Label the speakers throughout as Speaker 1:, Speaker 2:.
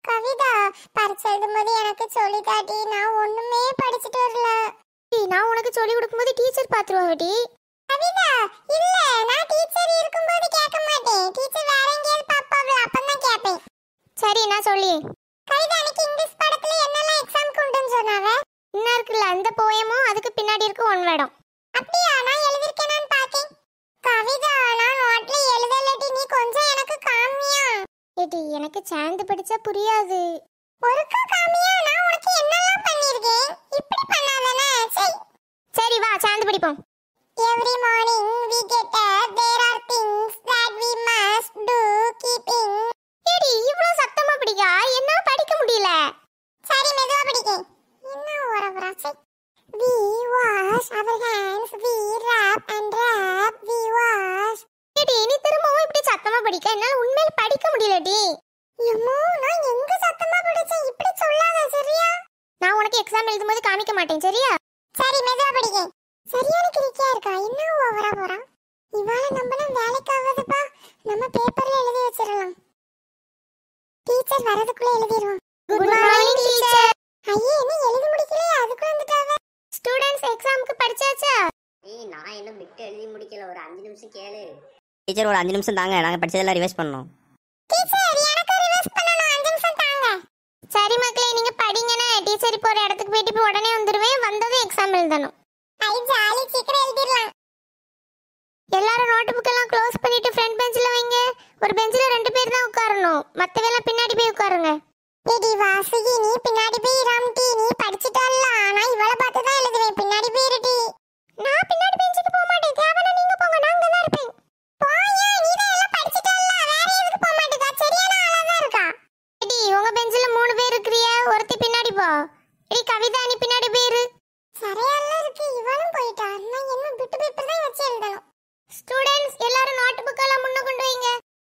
Speaker 1: கவிதா பரிச்சை எழுதும்போது எனக்கு சொல்லி தாட்டி நான் ஒண்ணுமே படிச்சுட்டு வரல
Speaker 2: ஏய், நான் உனக்கு சொல்லி கொடுக்கும்போது டீச்சர் பாத்துருவாங்கடி
Speaker 1: கவிதா இல்ல நான் டீச்சர் இருக்கும்போது கேட்க மாட்டேன் டீச்சர் வேற எங்கேயாவது பாப்பாவல அப்பதான் கேட்பேன்
Speaker 2: சரி நான் சொல்லி
Speaker 1: கவிதா அன்னைக்கு இங்கிலீஷ் படத்துல என்னெல்லாம் எக்ஸாம் கொண்டுன்னு சொன்னாவ
Speaker 2: இன்னும் இருக்குல்ல அந்த போயமும் அதுக்கு பின்னாடி இருக்கு ஒன் வேடம்
Speaker 1: அப்படியா நான் எழுதிருக்கேனான்னு பாக்கேன் கவிதா நான் நோட்ல எழுதலடி நீ கொஞ்சம் எனக்கு காமியா
Speaker 2: ஏடி எனக்கு சேர்ந்து படிச்சா புரியாது
Speaker 1: ஒருக்கா காமியா நான் உனக்கு என்னெல்லாம் பண்ணிருக்கேன் இப்படி பண்ணாதானே சரி
Speaker 2: சரி வா சேர்ந்து படிப்போம்
Speaker 1: Every morning we get up, there are things that we must do, keeping.
Speaker 2: ஏடி இவ்வளவு சத்தமா படிக்கா என்ன படிக்க முடியல
Speaker 1: சரி மெதுவா படிக்கேன் என்ன ஓரவரா சரி We wash our hands, we rub and rub, we wash.
Speaker 2: ஏடி நீ திரும்பவும் இப்படி சத்தமா படிக்க என்னால உண்மையில படிக்க முடியலடி
Speaker 1: எம்மோ நான் எங்க சத்தமா படிச்சேன் இப்படி சொல்லாத சரியா
Speaker 2: நான் உனக்கு எக்ஸாம் எழுதும்போது காமிக்க மாட்டேன் சரியா
Speaker 1: சரி மெதுவா படிக்கேன் சரியான கிரிக்கியா இருக்கா என்ன ஓவரா போறா இவாள நம்பினா வேலைக்கு ஆகாதுப்பா நம்ம பேப்பர்ல எழுதி வச்சிடலாம் டீச்சர் வரதுக்குள்ள எழுதிடுவோம்
Speaker 2: குட் மார்னிங் டீச்சர்
Speaker 1: ஐயே என்ன எழுதி முடிக்கலையா அதுக்குள்ள வந்துட்டாவ
Speaker 2: ஸ்டூடண்ட்ஸ் எக்ஸாம்க்கு படிச்சாச்சா
Speaker 3: ஏய் நான் இன்னும் பிட்டு எழுதி முடிக்கல ஒரு அஞ்சு நிமிஷம் கேளு டீச்சர் ஒரு அஞ்சு நிமிஷம் தாங்க நாங்கள் படிச்சதெல்லாம் ரிவைஸ் பண்ணோம்
Speaker 1: டீச்சர் எனக்கு ரிவர்ஸ் பண்ணனும் அஞ்சு நிமிஷம் தாங்க
Speaker 2: சரி மக்களே நீங்க படிங்கனே டீச்சர் இப்போ ஒரு இடத்துக்கு போயிட்டு இப்போ உடனே வந்துருவேன் வந்ததும் எக்ஸாம் எழுதணும்
Speaker 1: ஐ ஜாலி சீக்கிரம் எழுதிடலாம்
Speaker 2: எல்லாரும் நோட் புக் எல்லாம் க்ளோஸ் பண்ணிட்டு ஃப்ரண்ட் பெஞ்சில் வைங்க ஒரு பெஞ்சில் ரெண்டு பேர் தான் உட்காரணும் மற்றவெல்லாம் பின்னாடி போய் உட்காருங்க
Speaker 1: ஏடி வாசுகி நீ பின்னாடி போய் ராம்டி நீ படிச்சிட்டல்ல நான் இவளை பார்த்து தான் எழுதுவேன் பின்னாடி போயிருடி
Speaker 2: நான் பின்னாடி பெஞ்சுக்கு போக மாட்டேன் தேவனா நீங்க போங்க நான் அங்க தான் இருப்பேன்
Speaker 1: போயா நீ தான் எல்லாம் படிச்சிட்டல்ல வேற எதுக்கு போக மாட்டேதா சரியான ஆளா தான் இருக்கா
Speaker 2: எடி உங்க பெஞ்சில் மூணு பேர் இருக்கிறிய ஒருத்தி பின்னாடி போ எடி கவிதா நீ பின்னாடி போயிரு
Speaker 1: சரியால இருக்கு இவளும் போயிட்டா நான் என்ன பிட்டு பேப்பர் தான் வச்சு எழுதணும்
Speaker 2: ஸ்டூடண்ட்ஸ் எல்லாரும் நோட் புக் எல்லாம் முன்ன கொண்டு வைங்க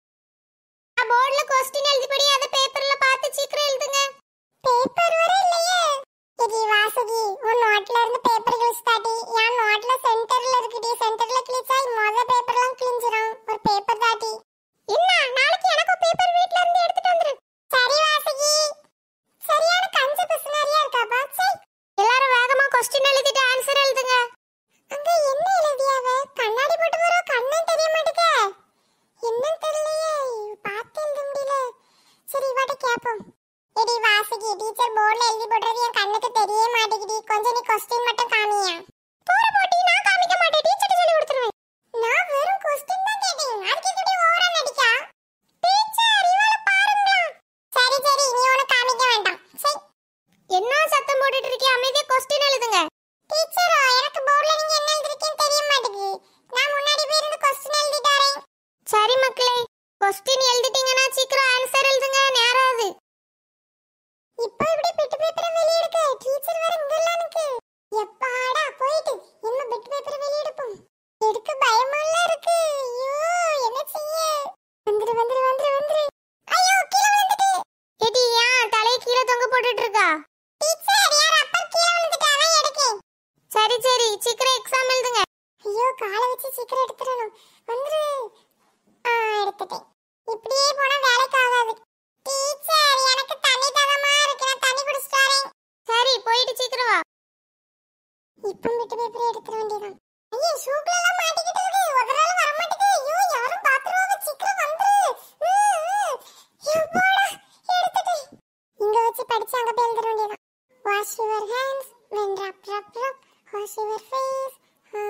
Speaker 2: போர்டுல கொஸ்டின் எழுதிபடி அதை பேப்பர்ல பார்த்து சீக்கிரம் எழுதுங்க
Speaker 1: பேப்பர் வர இல்லையே இது வாசுகி உன் நோட்ல இருந்து பேப்பர் கிழிச்சாட்டி என் நோட்ல சென்டர்ல இருக்குடி சென்டர்ல கிழிச்சா மொத பேப்பர்லாம் கிழிஞ்சிரும் ஒரு பேப்பர் தாட்டி
Speaker 2: என்ன நாளைக்கு எனக்கு பேப்பர் வீட்ல இருந்து எடுத்துட்டு வந்துரு
Speaker 1: சரி வாசுகி சரியான கஞ்ச பிசுனாரியா இருக்கா பாச்சி
Speaker 2: எல்லாரும் வேகமா கொஸ்டின் எழுதிட்டு ஆன்சர் எழுதுங்க
Speaker 1: அங்க என்ன எழுதியாவ கண்ணாடி போட்டு வர கண்ணே தெரிய மாட்டேங்க என்னன்னு தெரியலையே பார்த்து எழுத முடியல சரி இவாட்ட கேப்போம் எடி வாசுகி டீச்சர் போர்ட்ல எழுதி போடுறது என் கண்ணுக்கு தெரிய மாட்டேங்குது கொஞ்சம் நீ கொஸ்டின் மட்டும் காமியா
Speaker 2: போற போட்டி நான் காமிக்க மாட்டேன் டீச்சர் சொல்லி கொடுத்துருவேன்
Speaker 1: நான் வெறும் கொஸ்டின் தான் கேட்டேன் அதுக்கு இப்படி ஓவரா நடிக்கா டீச்சர் இவள பாருங்களா சரி சரி நீ உனக்கு காமிக்க வேண்டாம் சரி
Speaker 2: என்ன சத்தம் போட்டுட்டு இருக்கீங்க அமைதியா கொஸ்டின் எழுதுங்க
Speaker 1: டீச்சர் எனக்கு போர்ட்ல நீங்க என்ன எழுதிருக்கீங்கன்னு தெரிய மாட்டேங்குது நான் முன்னாடி போய் இருந்து கொஸ்டின் எழுதிட்டு வரேன்
Speaker 2: சரி மக்களே கொஸ்டின் எழுதிட்டீங்கன்னா சீக்கிரம் ஆன்சர் எழுதுங்க நேராது
Speaker 1: இப்போ இப்படி பிட்டு பேப்பரை வெளியெடுக்க டீச்சர் வேற இங்கெல்லாம் இருக்கு எப்பாடா போயிட்டு என்ன பிட்டு பேப்பரை வெளியெடுப்போம் எடுக்க பயமால இருக்கு ஐயோ என்ன செய்ய வந்துரு வந்துரு வந்துரு வந்துரு ஐயோ கீழே விழுந்துட்டு
Speaker 2: எடி ஏன் தலையை கீழே தொங்க போட்டுட்டு இருக்கா
Speaker 1: டீச்சர் யார் அப்பர் கீழே விழுந்துட்டு அதான் எடுக்கேன்
Speaker 2: சரி சரி சீக்கிரம் எக்ஸாம் எழுதுங்க
Speaker 1: ஐயோ காலை வச்சு சீக்கிரம் எடுத்துடணும் வந்துரு ஆ எடுத்துட்டேன் இப்படியே போனா வேலைக்கு ஆகாது டீச்சர் எனக்கு தண்ணி தாகமா இருக்கு நான் தண்ணி குடிச்சிட்டு வரேன்
Speaker 2: சரி போயிட்டு சீக்கிரம் வா
Speaker 1: இப்போ விட்டு பேப்பர் எடுத்துட வேண்டியதான் ஐயே ஷூக்குல எல்லாம் மாட்டிக்கிட்டு இருக்கு உதறால வர மாட்டேங்குது ஐயோ யாரும் பாத்துருவாங்க சீக்கிரம் வந்துரு உம், உம். எப்பாடா எடுத்துட்டேன் இங்க வச்சு படிச்சு அங்க போய் எழுதிட வேண்டியதான் wash your hands when rub rub rub wash your face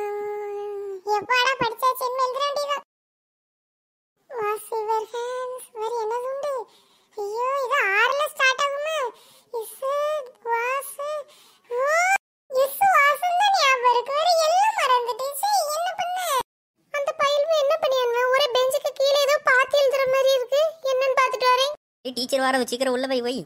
Speaker 1: எப்பாடா படிச்சாச்சு என்ன எழுதிட வேண்டியதான் வாஷ் யுவர் ஹேண்ட்ஸ் வேற என்னது உண்டு ஐயோ இது ஆறுல ஸ்டார்ட் ஆகுமா இஸ் வாஷ் ஓ எஸ் வாசம் தான் ஞாபகம் இருக்கு வேற எல்லாம் மறந்துட்டேன் சரி என்ன பண்ண
Speaker 2: அந்த பையலுமே என்ன பண்ணியானுவன் ஒரே பெஞ்சுக்கு கீழே ஏதோ பார்த்து எழுதுற மாதிரி இருக்கு என்னன்னு பார்த்துட்டு வரேன்
Speaker 3: ஏய் டீச்சர் வர சீக்கிரம் உள்ள போய் வை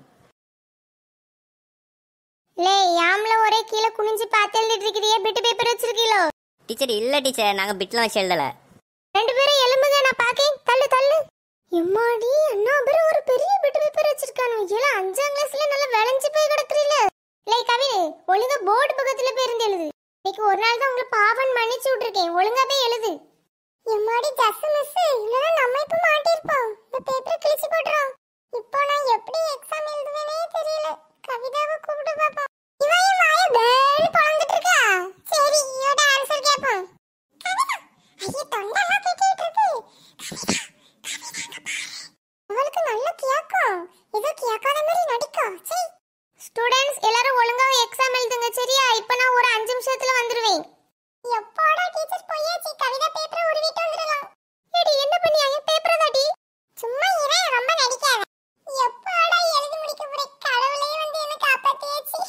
Speaker 2: லே யாம்ல ஒரே கீழே குனிஞ்சு பார்த்து எழுதிட்டு இருக்கிறியே பிட்டு பேப்பர் வச்சிருக்கீங்களோ
Speaker 3: டீச்சர் இல்லை டீச்சர் நாங்கள் பிட்லாம் வச்சு எழுதலை
Speaker 2: ரெண்டு பேரும் எலும்புங்க நான் பாக்கேன் தள்ளு தள்ளு எம்மாடி அண்ணா பேரும் ஒரு பெரிய பிட்டு பேப்பர் வச்சிருக்கானு ஏல அஞ்சாம் கிளாஸ்ல நல்லா விளைஞ்சு போய் கிடக்குறீல லே கவினு ஒழுங்கா போர்டு பக்கத்துல போய் இருந்து எழுது இன்னைக்கு ஒரு நாள் தான் உங்களை பாவன் மன்னிச்சு விட்டுருக்கேன் ஒழுங்கா போய் எழுது
Speaker 1: எம்மாடி ஜஸ் மிஸ் இல்லனா நம்ம இப்ப மாட்டிருப்போம் இந்த பேப்பரை கிழிச்சு போடுறோம் இப்போ நான் எப்படி எக்ஸாம் ஏதோ கேட்காத மாதிரி நடிக்கா சரி
Speaker 2: ஸ்டூடெண்ட்ஸ் எல்லாரும் ஒழுங்கா எக்ஸாம் எழுதுங்க சரியா இப்போ நான் ஒரு அஞ்சு நிமிஷத்துல வந்துருவேன்
Speaker 1: எப்போடா டீச்சர் போயாச்சு கவிதை பேப்பரை உருவிட்டு வந்துடலாம்
Speaker 2: ஏடி என்ன பண்ணியா என் பேப்பரை தாடி
Speaker 1: சும்மா இவன் ரொம்ப நடிக்காத எப்போடா எழுதி முடிக்க போற கடவுளே வந்து என்ன காப்பாத்தியாச்சு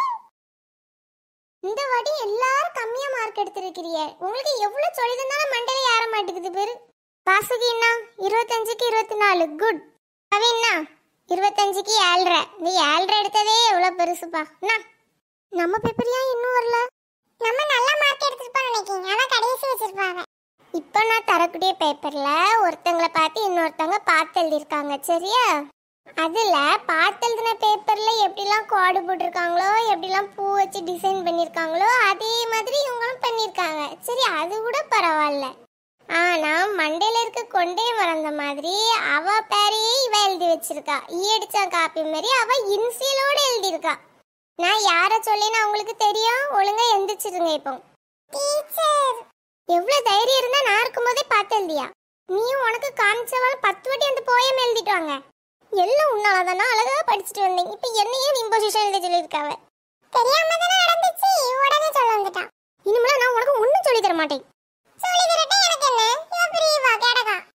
Speaker 2: இந்த வாட்டி எல்லாரும் கம்மியா மார்க் எடுத்திருக்கிறீங்க உங்களுக்கு எவ்வளவு சொல்லி தந்தாலும் மண்டையில ஏற மாட்டேங்குது பேரு வாசுகி என்ன இருபத்தஞ்சுக்கு இருபத்தி நாலு குட் கவின்னா இருபத்தஞ்சுக்கு ஏழ்ரை நீ ஏழ்ரை எடுத்ததே எவ்வளவு பெருசுப்பா என்ன நம்ம பேப்பர் ஏன் இன்னும் வரல
Speaker 1: நம்ம நல்ல மார்க் எடுத்துருப்போம் நினைக்கிறேன் ஆனா கடைசி வச்சிருப்பாங்க
Speaker 2: இப்போ நான் தரக்கூடிய பேப்பர்ல ஒருத்தங்களை பார்த்து இன்னொருத்தவங்க பார்த்து எழுதியிருக்காங்க சரியா அதுல பார்த்து எழுதின பேப்பர்ல எப்படிலாம் கோடு போட்டிருக்காங்களோ எப்படிலாம் பூ வச்சு டிசைன் பண்ணியிருக்காங்களோ அதே மாதிரி இவங்களும் பண்ணியிருக்காங்க சரி அது கூட பரவாயில்ல ஆனா மண்டையில இருக்க கொண்டே மறந்த மாதிரி அவ பேரையே இவ எழுதி வச்சிருக்கா ஈ அடிச்ச காப்பி மாதிரி அவ இன்சியலோட எழுதியிருக்கா நான் யார சொல்லின்னு அவங்களுக்கு தெரியும் ஒழுங்கா எந்திரிச்சிருங்க இப்போ
Speaker 1: டீச்சர்
Speaker 2: எவ்வளவு தைரியம் இருந்தா நான் இருக்கும்போதே பார்த்து எழுதியா நீயும் உனக்கு காமிச்சவாள் பத்து வாட்டி அந்த போயம் எழுதிட்டு வாங்க எல்லாம் உன்னாலதானா அழகா படிச்சுட்டு வந்தேன் இப்ப என்னையே நீ பொசிஷன் எழுத சொல்லியிருக்காவ
Speaker 1: தெரியாம தானே நடந்துச்சு உடனே சொல்ல வந்துட்டான்
Speaker 2: இனிமேல நான் உனக்கு ஒண்ணும் சொல்லி தர மாட்டேன்
Speaker 1: சொல்லி தரட்டே எனக்கு என்ன இவன் பிரியவா கேடகா